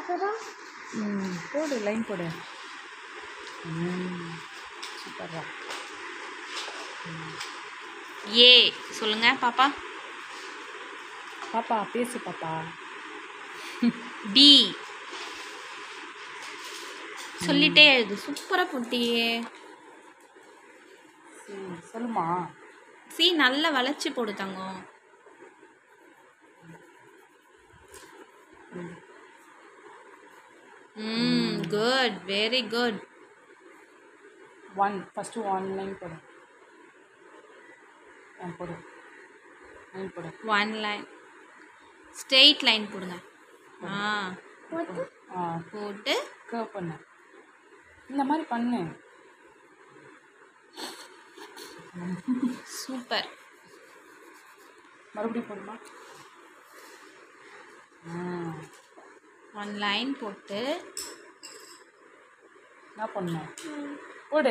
அப்புறம் ம் போடு லைன் போடு ம் சூப்பர்ரா ஏ சொல்லுங்க பாப்பா பாப்பா பேசு பாப்பா பி சொல்லிட்டே எழுது சூப்பராக போட்டியே ம் சொல்லுமா சி நல்லா வளைச்சி போடு தங்கம் ம் good very good one first one line போடு ஒன் போடு லைன் போடு ஒன் லைன் ஸ்ட்ரெயிட் லைன் போடுங்க ஆ ஆ போட்டு கர்வ் பண்ணு இந்த மாதிரி பண்ணு சூப்பர் மறுபடியும் போடுமா ஆ ஒன் லைன் போட்டு என்ன பண்ண போடு